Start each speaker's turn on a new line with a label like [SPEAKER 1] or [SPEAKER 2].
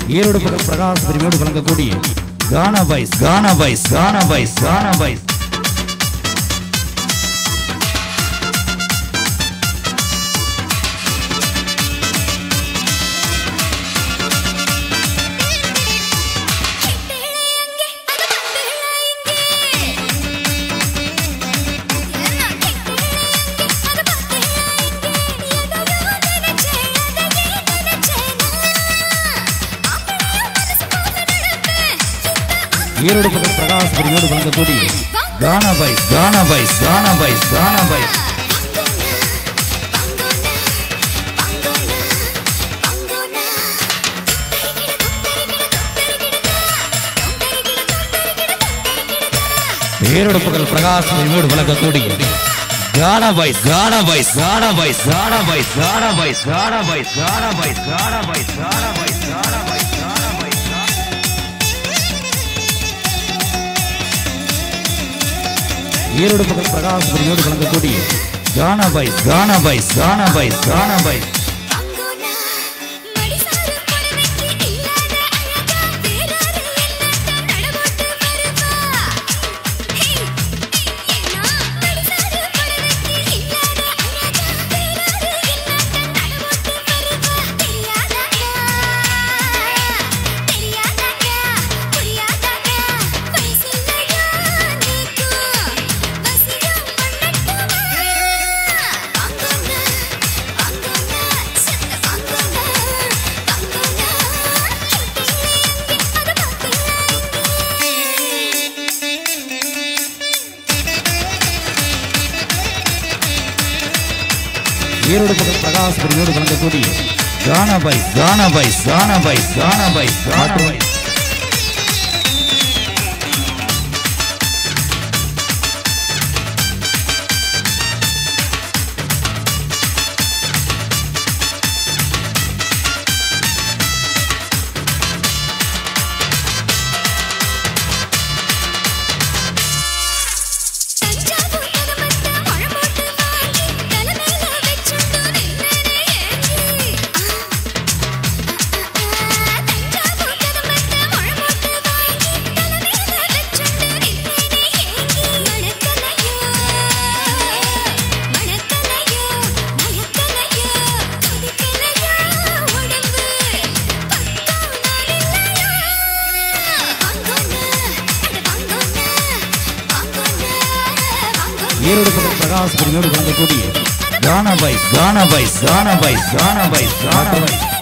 [SPEAKER 1] ஈரோடு பக்கம் பிரகாஷ் பிரிவோடு வழங்கக்கூடிய Gaana boys Gaana boys Gaana boys Gaana boys Erode பக்கம் பிரகாஷ் பிரிவோடு வழங்கக்கூடிய Gaana boys Gaana boys Gaana boys Gaana boys Erode பக்கம் பிரகாஷ் பிரிவோடு வழங்கக்கூடிய Gaana boys Gaana boys Gaana boys Gaana boys Gaana boys Gaana boys Gaana boys Gaana boys Gaana boys Gaana boys Gaana boys Erode பக்கம் பிரகாஷ் பிரிவோடு வழங்கக்கூடிய Gaana boys Gaana boys Gaana boys Gaana boys Erode பக்கம் பிரகாஷ் பிரிவோடு வழங்கக்கூடிய Gaana boys Gaana boys Gaana boys Gaana boys Gaana boys Erode பக்கம் பிரகாஷ் பிரிவோடு வழங்கக்கூடிய Gaana boys Gaana boys Gaana boys Gaana boys Gaana boys